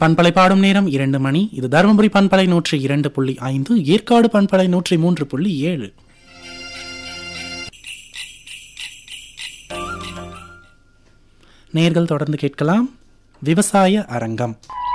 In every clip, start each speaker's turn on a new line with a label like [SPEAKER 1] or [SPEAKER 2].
[SPEAKER 1] பண்பலை பாடும் நேரம் இரண்டு மணி இது தருமபுரி பண்பலை நூற்றி இரண்டு புள்ளி ஐந்து ஏற்காடு பண்பலை நூற்றி மூன்று புள்ளி ஏழு நேர்கள் தொடர்ந்து கேட்கலாம் விவசாய அரங்கம்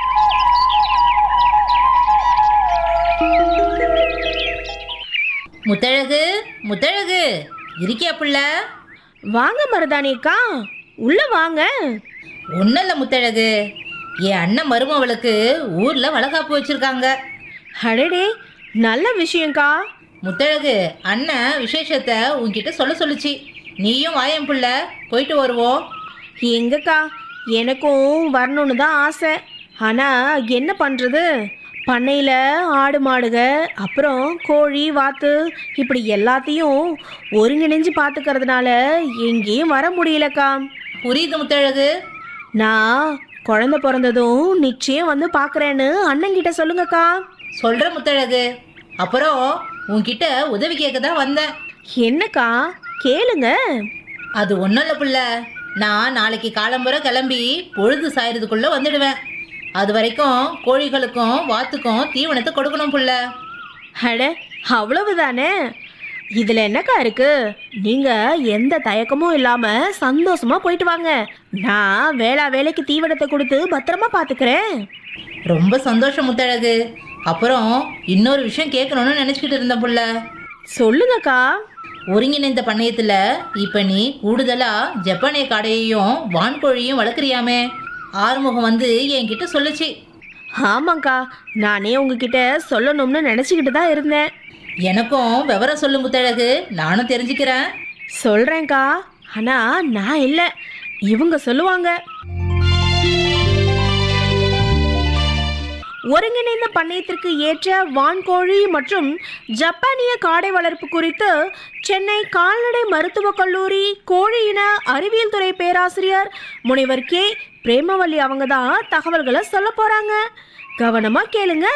[SPEAKER 2] முத்தழகு முத்தழகு இருக்கியா புள்ள
[SPEAKER 3] வாங்க மருதானிக்கா உள்ள வாங்க
[SPEAKER 2] ஒன்றும் இல்லை முத்தழகு என் அண்ணன் மருமவளுக்கு ஊரில் வளகாப்பு வச்சுருக்காங்க
[SPEAKER 3] அடடே நல்ல விஷயம்க்கா
[SPEAKER 2] முத்தழகு அண்ணன் விசேஷத்தை உன்கிட்ட சொல்ல சொல்லுச்சு நீயும் வாயம் புள்ள போயிட்டு வருவோம்
[SPEAKER 3] எங்கக்கா எனக்கும் வரணும்னு தான் ஆசை ஆனா என்ன பண்றது பண்ணையில் ஆடு மாடுக அப்புறம் கோழி வாத்து இப்படி எல்லாத்தையும் ஒருங்கிணைஞ்சு பார்த்துக்கறதுனால எங்கேயும் வர முடியலக்கா
[SPEAKER 2] புரியுது முத்தழகு
[SPEAKER 3] நான் குழந்தை பிறந்ததும் நிச்சயம் வந்து பார்க்குறேன்னு அண்ணன்கிட்ட சொல்லுங்கக்கா
[SPEAKER 2] சொல்கிற முத்தழகு அப்புறம் உன்கிட்ட உதவி கேட்க தான் வந்தேன்
[SPEAKER 3] என்னக்கா கேளுங்க
[SPEAKER 2] அது ஒன்றும் இல்லை புள்ள நான் நாளைக்கு காலம்புற கிளம்பி பொழுது சாயறதுக்குள்ளே வந்துடுவேன் அது வரைக்கும் கோழிகளுக்கும் வாத்துக்கும் தீவனத்தை கொடுக்கணும் புள்ள
[SPEAKER 3] அட அவ்வளவுதானே இதுல என்னக்கா இருக்கு நீங்க எந்த தயக்கமும் இல்லாம சந்தோஷமா போயிட்டு வாங்க நான் வேளா வேலைக்கு தீவனத்தை கொடுத்து பத்திரமா பாத்துக்கிறேன்
[SPEAKER 2] ரொம்ப சந்தோஷம் முத்தழகு அப்புறம் இன்னொரு விஷயம் கேட்கணும்னு நினச்சிக்கிட்டு இருந்தேன் புள்ள
[SPEAKER 3] சொல்லுங்கக்கா
[SPEAKER 2] ஒருங்கிணைந்த பண்ணையத்தில் இப்போ நீ கூடுதலாக ஜப்பானிய காடையையும் வான்கோழியும் வளர்க்குறியாமே ஆறுமுகம் வந்து என்கிட்ட சொல்லுச்சு
[SPEAKER 3] ஆமாக்கா நானே உங்ககிட்ட சொல்லணும்னு நினச்சிக்கிட்டு தான் இருந்தேன்
[SPEAKER 2] எனக்கும் விவரம் சொல்லு முத்தழகு நானும் தெரிஞ்சுக்கிறேன்
[SPEAKER 3] சொல்றேன்க்கா ஆனா நான் இல்லை இவங்க சொல்லுவாங்க ஒருங்கிணைந்த பண்ணையத்திற்கு ஏற்ற வான்கோழி மற்றும் ஜப்பானிய காடை வளர்ப்பு குறித்து சென்னை கால்நடை மருத்துவக் கல்லூரி கோழி இன அறிவியல் துறை பேராசிரியர் முனைவர் கே பிரேமவல்லி அவங்க தான் தகவல்களை சொல்ல போறாங்க கவனமா கேளுங்க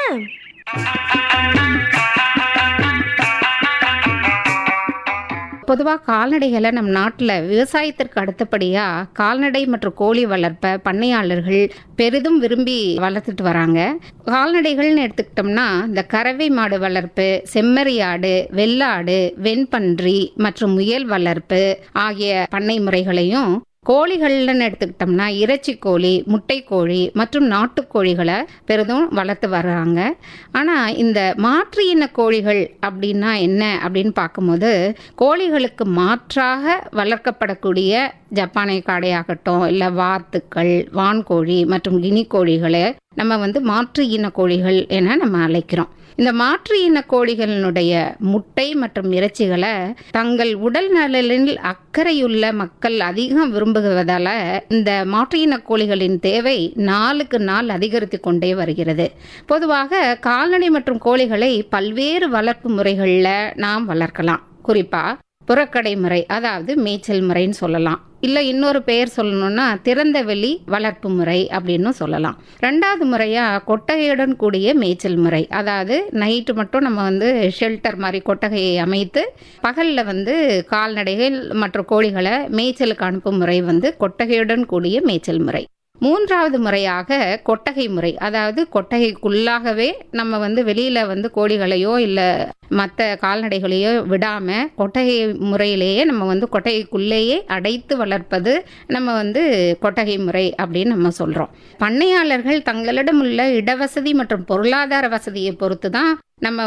[SPEAKER 4] பொதுவாக கால்நடைகளை நம் நாட்டில் விவசாயத்திற்கு அடுத்தபடியாக கால்நடை மற்றும் கோழி வளர்ப்பை பண்ணையாளர்கள் பெரிதும் விரும்பி வளர்த்துட்டு வராங்க கால்நடைகள்னு எடுத்துக்கிட்டோம்னா இந்த கறவை மாடு வளர்ப்பு செம்மறியாடு வெள்ளாடு வெண்பன்றி மற்றும் முயல் வளர்ப்பு ஆகிய பண்ணை முறைகளையும் கோழிகள்னு எடுத்துக்கிட்டோம்னா இறைச்சி கோழி முட்டைக்கோழி மற்றும் நாட்டுக்கோழிகளை பெரிதும் வளர்த்து வர்றாங்க ஆனால் இந்த மாற்று இன கோழிகள் அப்படின்னா என்ன அப்படின்னு பார்க்கும்போது கோழிகளுக்கு மாற்றாக வளர்க்கப்படக்கூடிய ஜப்பானிய காடையாகட்டும் இல்லை வாத்துக்கள் வான்கோழி மற்றும் கினி கோழிகளை நம்ம வந்து மாற்று இன கோழிகள் என நம்ம அழைக்கிறோம் இந்த மாற்று இன கோழிகளினுடைய முட்டை மற்றும் இறைச்சிகளை தங்கள் உடல் நலனில் அக்கறையுள்ள மக்கள் அதிகம் விரும்புவதால் இந்த மாற்று இன கோழிகளின் தேவை நாளுக்கு நாள் அதிகரித்து கொண்டே வருகிறது பொதுவாக கால்நடை மற்றும் கோழிகளை பல்வேறு வளர்ப்பு முறைகளில் நாம் வளர்க்கலாம் குறிப்பாக புறக்கடை முறை அதாவது மேய்ச்சல் முறைன்னு சொல்லலாம் இல்லை இன்னொரு பெயர் சொல்லணும்னா திறந்த வெளி வளர்ப்பு முறை அப்படின்னு சொல்லலாம் ரெண்டாவது முறையாக கொட்டகையுடன் கூடிய மேய்ச்சல் முறை அதாவது நைட்டு மட்டும் நம்ம வந்து ஷெல்டர் மாதிரி கொட்டகையை அமைத்து பகலில் வந்து கால்நடைகள் மற்றும் கோழிகளை மேய்ச்சலுக்கு அனுப்பும் முறை வந்து கொட்டகையுடன் கூடிய மேய்ச்சல் முறை மூன்றாவது முறையாக கொட்டகை முறை அதாவது கொட்டகைக்குள்ளாகவே நம்ம வந்து வெளியில் வந்து கோழிகளையோ இல்லை மற்ற கால்நடைகளையோ விடாமல் கொட்டகை முறையிலேயே நம்ம வந்து கொட்டகைக்குள்ளேயே அடைத்து வளர்ப்பது நம்ம வந்து கொட்டகை முறை அப்படின்னு நம்ம சொல்கிறோம் பண்ணையாளர்கள் தங்களிடம் உள்ள இடவசதி மற்றும் பொருளாதார வசதியை பொறுத்து தான் நம்ம